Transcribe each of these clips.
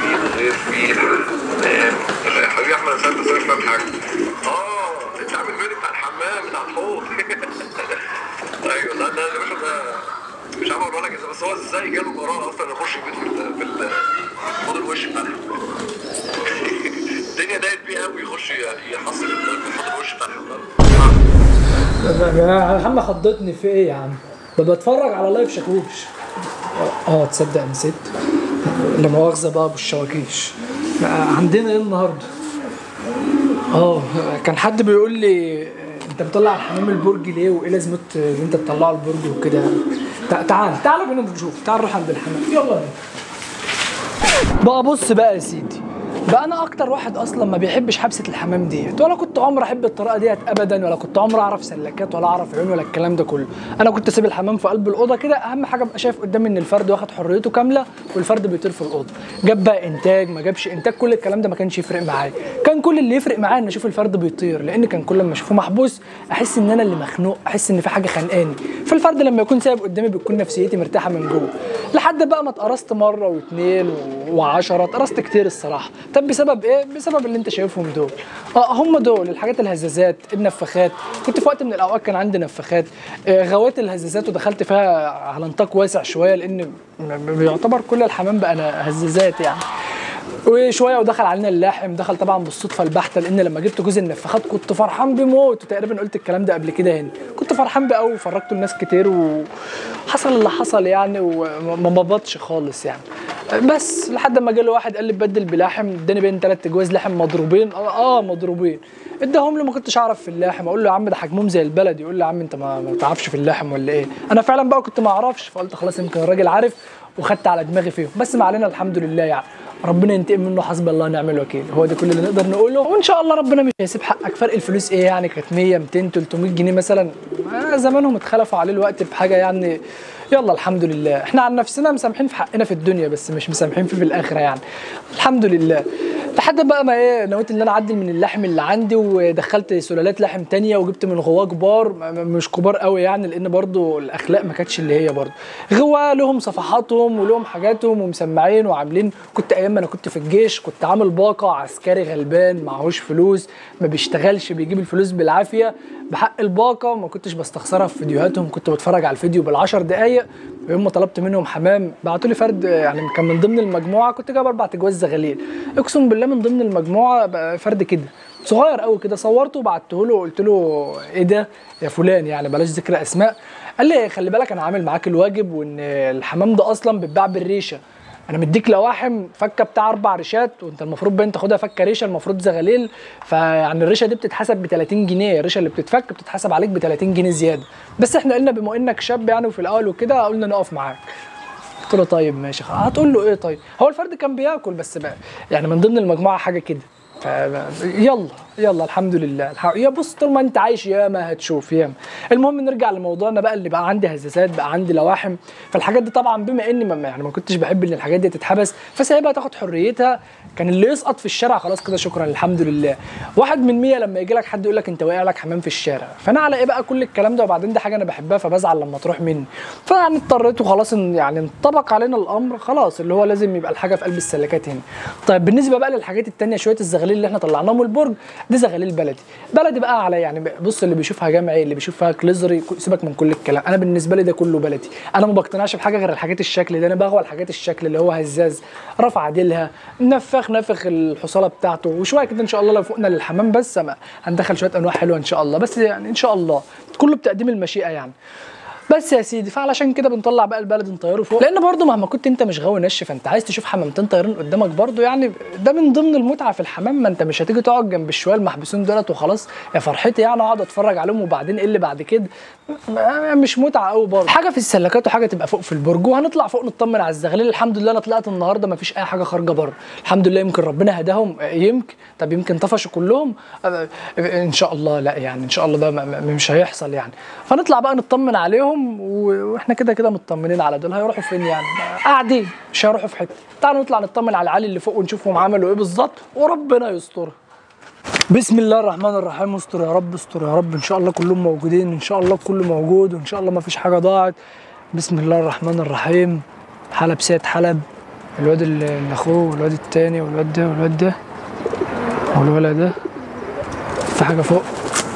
مين غير فيل حمام يا حبيبي احمد سالت بس انا مش فاهم حاجه اه انت عامل فيديو بتاع الحمام بتاع الحوض ايوه لا ده يا باشا ده مش عارف اقول لك ازاي بس هو ازاي جاله قرار اصلا يخش البيت في ال- في ال- الحوض الوش بتاع الحمام الدنيا ضاقت بيه قوي يخش ي- يحصل في الحوض الوش بتاع الحمام يا عم خضتني في ايه يا عم ده بتفرج على لايف شاكوش اه تصدق نسيت لا مؤاخذه بقى ابو الشواكيش عندنا ايه النهارده اه كان حد بيقول لي انت بتطلع الحمام البرج ليه وايه لازمه ان انت تطلعه البرج وكده تع- تعال تعال بينا نشوف تعال نروح عند الحمام يلا بينا بقى بص بقى يا سيدي بقى انا اكتر واحد اصلا ما بيحبش حبسه الحمام ديت ولا كنت عمري احب الطريقه ديت ابدا ولا كنت عمري اعرف سلكات ولا اعرف عيون ولا الكلام ده كله انا كنت اسيب الحمام في قلب الاوضه كده اهم حاجه ابقى شايف قدامي ان الفرد واخد حريته كامله والفرد بيطير في الاوضه جاب بقى انتاج ما جابش انتاج كل الكلام ده ما كانش يفرق معايا كان كل اللي يفرق معايا ان اشوف الفرد بيطير لان كان كل ما اشوفه محبوس احس ان انا اللي مخنوق احس ان في حاجه خانقاني فالفرد لما يكون سايب قدامي بتكون نفسيتي مرتاحه من جوه لحد بقى ما اتقرصت مره واثنين و- وعشرة اتقرصت كتير الصراحه طب بسبب ايه بسبب اللي انت شايفهم دول اه هم دول الحاجات الهزازات النفاخات كنت في وقت من الاوقات كان عندي نفاخات آه، غوات الهزازات ودخلت فيها على نطاق واسع شويه لان م- م- بيعتبر كل الحمام بقى أنا هزازات يعني وشويه ودخل علينا اللاحم دخل طبعا بالصدفه البحته لان لما جبت جوز النفاخات كنت فرحان بموت وتقريبا قلت الكلام ده قبل كده هنا كنت فرحان بيه قوي وفرجته لناس كتير وحصل اللي حصل يعني وما مبطش خالص يعني بس لحد ما جه واحد قال لي بدل بلاحم اداني بين ثلاث جواز لحم مضروبين اه, آه مضروبين اداهم لي ما كنتش اعرف في اللحم اقول له يا عم ده حجمهم زي البلد يقول لي يا عم انت ما, ما تعرفش في اللحم ولا ايه انا فعلا بقى كنت ما اعرفش فقلت خلاص يمكن الراجل عارف وخدت على دماغي فيهم بس ما علينا الحمد لله يعني ربنا ينتقم منه حسبي الله ونعم الوكيل هو ده كل اللي نقدر نقوله وان شاء الله ربنا مش هيسيب حقك فرق الفلوس ايه يعني كانت 100 200 300 جنيه مثلا آه زمانهم اتخلفوا عليه الوقت بحاجه يعني يلا الحمد لله احنا عن نفسنا مسامحين في حقنا في الدنيا بس مش مسامحين فيه في الاخره يعني الحمد لله لحد بقى ما ايه نويت ان انا اعدل من اللحم اللي عندي ودخلت سلالات لحم تانية وجبت من غواه كبار م- م- مش كبار قوي يعني لان برضو الاخلاق ما كانتش اللي هي برضو غوا لهم صفحاتهم ولهم حاجاتهم ومسمعين وعاملين كنت ايام ما انا كنت في الجيش كنت عامل باقه عسكري غلبان معهوش فلوس ما بيشتغلش بيجيب الفلوس بالعافيه بحق الباقه ما كنتش بستخسرها في فيديوهاتهم كنت بتفرج على الفيديو بالعشر دقايق يوم ما طلبت منهم حمام بعتوا لي فرد يعني كان من ضمن المجموعه كنت جايب اربع تجواز زغاليل اقسم بالله من ضمن المجموعه بقى فرد كده صغير قوي كده صورته وبعته له وقلت له ايه ده يا فلان يعني بلاش ذكر اسماء قال لي خلي بالك انا عامل معاك الواجب وان الحمام ده اصلا بيتباع بالريشه انا مديك لواحم فكه بتاع اربع ريشات وانت المفروض باين تاخدها فكه ريشه المفروض زغاليل فيعني الريشه دي بتتحسب ب 30 جنيه الريشه اللي بتتفك بتتحسب عليك ب 30 جنيه زياده بس احنا قلنا بما انك شاب يعني وفي الاول وكده قلنا نقف معاك قلت له طيب ماشي خلاص هتقول له ايه طيب هو الفرد كان بياكل بس بقى يعني من ضمن المجموعه حاجه كده ف يلا يلا الحمد لله الح... يا بص طول ما انت عايش ياما هتشوف ياما المهم نرجع لموضوعنا بقى اللي بقى عندي هزازات بقى عندي لواحم فالحاجات دي طبعا بما اني ما يعني ما كنتش بحب ان الحاجات دي تتحبس فسايبها تاخد حريتها كان اللي يسقط في الشارع خلاص كده شكرا الحمد لله واحد من مية لما يجي لك حد يقول لك انت واقع لك حمام في الشارع فانا على ايه بقى كل الكلام ده وبعدين دي حاجه انا بحبها فبزعل لما تروح مني فيعني اضطريت وخلاص ان يعني انطبق علينا الامر خلاص اللي هو لازم يبقى الحاجه في قلب السلكات هنا طيب بالنسبه بقى للحاجات التانية شويه الزغاليل اللي احنا طلعناهم من البرج دي زغاليل بلدي بلدي بقى على يعني بص اللي بيشوفها جمعي اللي بيشوفها كليزري سيبك من كل الكلام انا بالنسبه لي ده كله بلدي انا ما بقتنعش بحاجه غير الحاجات الشكل ده انا بغوى الحاجات الشكل اللي هو هزاز رفع ديلها نفخ نفخ الحصاله بتاعته وشويه كده ان شاء الله لو فوقنا للحمام بس ما هندخل شويه انواع حلوه ان شاء الله بس يعني ان شاء الله كله بتقديم المشيئه يعني بس يا سيدي فعلشان كده بنطلع بقى البلد نطيره فوق لان برضو مهما كنت انت مش غاوي نش فانت عايز تشوف حمامتين طايرين قدامك برضو يعني ده من ضمن المتعه في الحمام ما انت مش هتيجي تقعد جنب الشويه المحبوسين دولت وخلاص يا فرحتي يعني اقعد اتفرج عليهم وبعدين ايه اللي بعد كده م- مش متعه قوي برضو حاجه في السلكات وحاجه تبقى فوق في البرج وهنطلع فوق نطمن على الزغاليل الحمد لله انا طلعت النهارده ما فيش اي حاجه خارجه بره الحمد لله يمكن ربنا هداهم يمكن طب يمكن طفشوا كلهم أه، ان شاء الله لا يعني ان شاء الله ده م- م- مش هيحصل يعني فنطلع بقى نطمن عليهم و- واحنا كده كده مطمنين على دول هيروحوا فين يعني قاعدين مش هيروحوا في حته تعالوا نطلع نطمن على العيال اللي فوق ونشوفهم عملوا ايه بالظبط وربنا يسترها بسم الله الرحمن الرحيم استر يا رب استر يا رب ان شاء الله كلهم موجودين ان شاء الله كله موجود وان شاء الله ما فيش حاجه ضاعت بسم الله الرحمن الرحيم حلب سيد حلب الواد اللي اللي اخوه والواد التاني والواد ده والواد ده والولد ده في حاجه فوق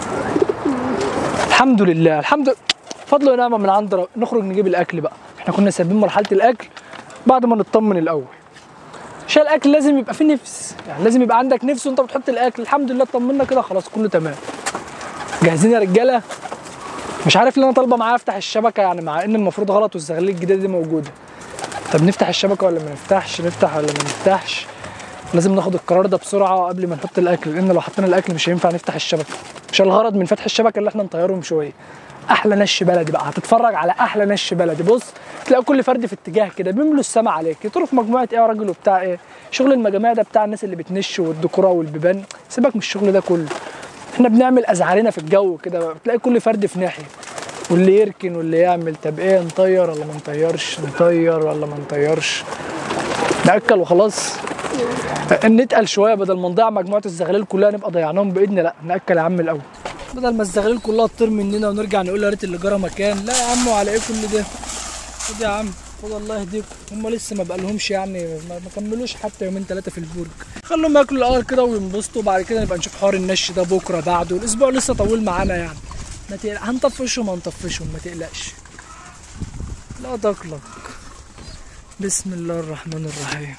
الحمد لله الحمد لله فضل ونعمه من عند رب نخرج نجيب الاكل بقى احنا كنا سايبين مرحله الاكل بعد ما نطمن الاول عشان الاكل لازم يبقى فيه نفس يعني لازم يبقى عندك نفس وانت بتحط الاكل الحمد لله اطمنا كده خلاص كله تمام جاهزين يا رجاله مش عارف ليه انا طالبه معايا افتح الشبكه يعني مع ان المفروض غلط والزغاليل الجديده دي موجوده طب نفتح الشبكه ولا ما نفتحش نفتح ولا ما نفتحش لازم ناخد القرار ده بسرعه قبل ما نحط الاكل لان لو حطينا الاكل مش هينفع نفتح الشبكه مش الغرض من فتح الشبكه اللي احنا نطيرهم شويه احلى نش بلدي بقى هتتفرج على احلى نش بلدي بص تلاقي كل فرد في اتجاه كده بيملوا السما عليك يطيروا في مجموعه ايه يا راجل وبتاع ايه شغل المجاميع ده بتاع الناس اللي بتنش والديكورة والبيبان سيبك من الشغل ده كله احنا بنعمل ازعارنا في الجو كده بتلاقي كل فرد في ناحيه واللي يركن واللي يعمل طب ايه نطير ولا ما نطيرش نطير ولا ما نطيرش ناكل وخلاص نتقل شويه بدل ما نضيع مجموعه الزغاليل كلها نبقى ضيعناهم بايدنا لا ناكل يا عم الاول بدل ما الزغاليل كلها تطير مننا ونرجع نقول يا ريت اللي جرى مكان لا يا عم وعلى ايه كل ده خد يا عم خد الله يهديكم هم لسه ما بقالهمش يعني ما ما كملوش حتى يومين ثلاثه في البرج خليهم ياكلوا الاول كده وينبسطوا وبعد كده نبقى نشوف حوار النش ده بكره بعده الاسبوع لسه طويل معانا يعني ما تقلق هنطفشهم هنطفشهم ما تقلقش لا تقلق بسم الله الرحمن الرحيم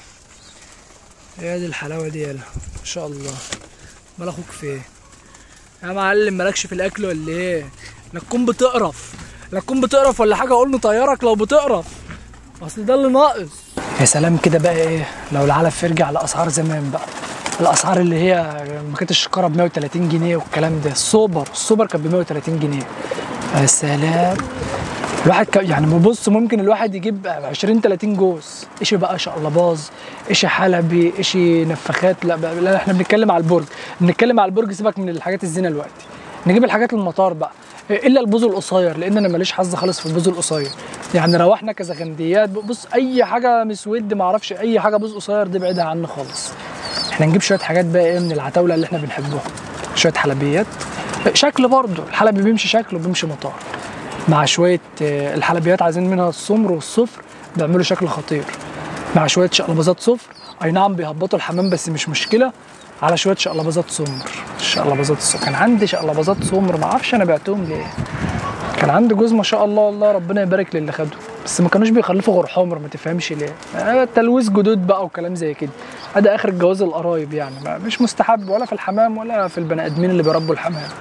يا دي الحلاوه دي يلا ما شاء الله مال اخوك فين يا معلم مالكش في الاكل ولا ايه لا تكون بتقرف لا تكون بتقرف ولا حاجه اقول نطيرك لو بتقرف اصل ده اللي ناقص يا سلام كده بقى ايه لو العلف يرجع لاسعار زمان بقى الاسعار اللي هي ما كانت الشكاره ب 130 جنيه والكلام ده السوبر السوبر كان ب 130 جنيه يا سلام الواحد ك... يعني بص ممكن الواحد يجيب 20 30 جوز اشي بقى شقلباز اشي حلبي اشي نفخات لا, بقى لا احنا بنتكلم على البرج بنتكلم على البرج سيبك من الحاجات الزينه دلوقتي نجيب الحاجات المطار بقى الا البوز القصير لان انا ماليش حظ خالص في البوز القصير يعني روحنا كزغنديات بص اي حاجه مسود ما اعرفش اي حاجه بوز قصير دي بعيدها عني خالص احنا نجيب شويه حاجات بقى ايه من العتاوله اللي احنا بنحبهم شويه حلبيات شكل برضه الحلبي بيمشي شكل وبيمشي مطار مع شويه آه، الحلبيات عايزين منها السمر والصفر بيعملوا شكل خطير مع شويه شقلباظات صفر اي نعم بيهبطوا الحمام بس مش مشكله على شويه شقلباظات سمر شقلباظات السمر كان عندي شقلباظات سمر ما اعرفش انا بعتهم ليه كان عندي جوز ما شاء الله الله ربنا يبارك للي خده بس ما كانوش بيخلفوا غير حمر ما تفهمش ليه آه، تلويث جدود بقى وكلام زي كده ادي اخر الجواز القرايب يعني ما- مش مستحب ولا في الحمام ولا في البني ادمين اللي بيربوا الحمام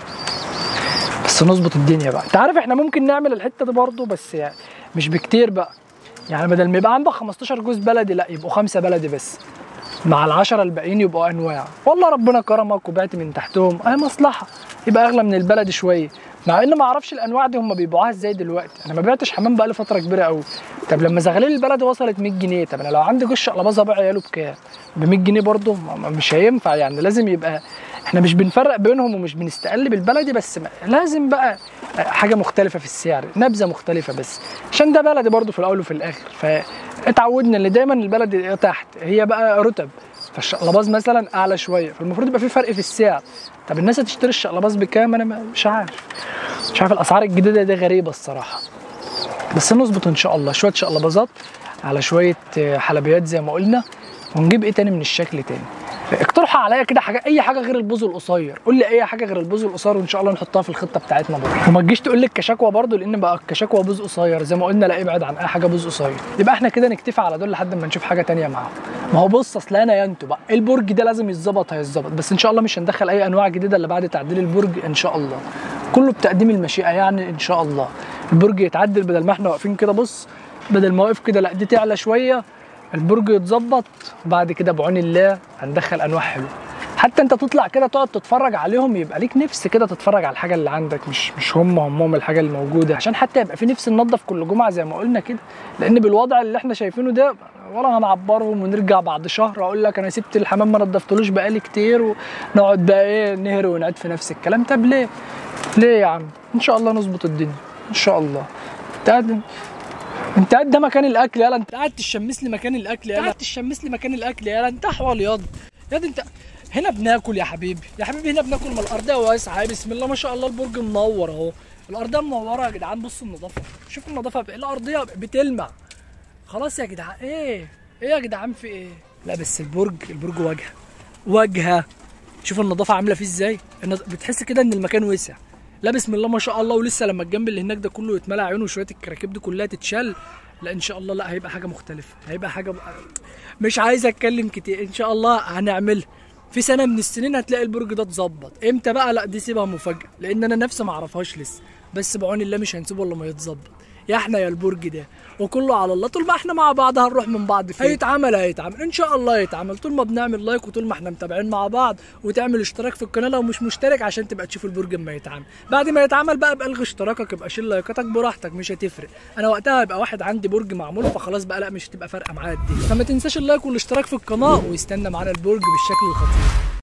بس نظبط الدنيا بقى انت عارف احنا ممكن نعمل الحته دي برضه بس يعني مش بكتير بقى يعني بدل ما يبقى عندك 15 جوز بلدي لا يبقوا خمسه بلدي بس مع العشرة الباقيين يبقوا انواع والله ربنا كرمك وبعت من تحتهم اهي مصلحه يبقى اغلى من البلدي شويه مع ان ما اعرفش الانواع دي هم بيبيعوها ازاي دلوقتي انا ما بعتش حمام بقالي فتره كبيره قوي طب لما زغلول البلدي وصلت 100 جنيه طب انا لو عندي جوز شقلباظه ابيع عياله بكام ب 100 جنيه برضه ما- ما- مش هينفع يعني لازم يبقى احنا مش بنفرق بينهم ومش بنستقل بالبلدي بس ما لازم بقى حاجه مختلفه في السعر نبذه مختلفه بس عشان ده بلدي برضه في الاول وفي الاخر فاتعودنا ان دايما البلدي تحت هي بقى رتب فالشقلباز مثلا اعلى شويه فالمفروض يبقى في فرق في السعر طب الناس هتشتري الشقلباز بكام انا ما- مش عارف مش عارف الاسعار الجديده دي غريبه الصراحه بس نظبط ان شاء الله شويه شقلباظات على شويه آه، حلبيات زي ما قلنا ونجيب ايه تاني من الشكل تاني اقترحوا عليا كده حاجه اي حاجه غير البوز القصير قول لي اي حاجه غير البوز القصير وان شاء الله نحطها في الخطه بتاعتنا برضه وما تجيش تقول لي الكشاكوى برضه لان بقى الكشاكوى بوز قصير زي ما قلنا لا ابعد عن اي حاجه بوز قصير يبقى احنا كده نكتفي على دول لحد ما نشوف حاجه تانية معاهم ما هو بص اصل انا يا انتوا بقى البرج ده لازم يتظبط هيتظبط بس ان شاء الله مش هندخل اي انواع جديده الا بعد تعديل البرج ان شاء الله كله بتقديم المشيئه يعني ان شاء الله البرج يتعدل بدل ما احنا واقفين كده بص بدل ما واقف كده لا دي تعلى شويه البرج يتظبط وبعد كده بعون الله هندخل انواع حلوه حتى انت تطلع كده تقعد تتفرج عليهم يبقى ليك نفس كده تتفرج على الحاجه اللي عندك مش مش هم همهم الحاجه اللي موجوده عشان حتى يبقى في نفس ننظف كل جمعه زي ما قلنا كده لان بالوضع اللي احنا شايفينه ده ولا هنعبرهم ونرجع بعد شهر اقول لك انا سبت الحمام ما نضفتلوش بقالي كتير ونقعد بقى ايه نهري ونعيد في نفس الكلام طب ليه؟ ليه يا عم؟ ان شاء الله نظبط الدنيا ان شاء الله انت قاعد انت قاعد ده مكان الاكل يالا انت قاعد تشمس لي مكان الاكل يالا قاعد تشمس لي مكان الاكل يالا انت حوال ياض ياض انت هنا بناكل يا حبيبي يا حبيبي هنا بناكل ما الارضيه واسعه بسم الله ما شاء الله البرج منور اهو الارضيه منوره يا جدعان بصوا النظافه شوفوا النظافه الارضيه بتلمع خلاص يا جدعان ايه ايه يا جدعان في ايه لا بس البرج البرج واجهه واجهه شوف النظافه عامله فيه ازاي النظ- بتحس كده ان المكان وسع لا بسم الله ما شاء الله ولسه لما الجنب اللي هناك ده كله يتملى عيونه وشويه الكراكيب دي كلها تتشال لا ان شاء الله لا هيبقى حاجه مختلفه هيبقى حاجه مش عايز اتكلم كتير ان شاء الله هنعملها في سنه من السنين هتلاقي البرج ده اتظبط امتى بقى لا دي سيبها مفاجاه لان انا نفسي ما اعرفهاش لسه بس بعون الله مش هنسيبه الا ما يتظبط يا احنا يا البرج ده وكله على الله طول ما احنا مع بعض هنروح من بعض فين هيتعمل هيتعمل ان شاء الله هيتعمل طول ما بنعمل لايك وطول ما احنا متابعين مع بعض وتعمل اشتراك في القناه لو مش مشترك عشان تبقى تشوف البرج اما يتعمل بعد ما يتعمل بقى ابقى الغي اشتراكك ابقى شيل لايكاتك براحتك مش هتفرق انا وقتها هيبقى واحد عندي برج معمول فخلاص بقى لا مش هتبقى فارقه معايا الدنيا فما تنساش اللايك والاشتراك في القناه ويستنى معانا البرج بالشكل الخطير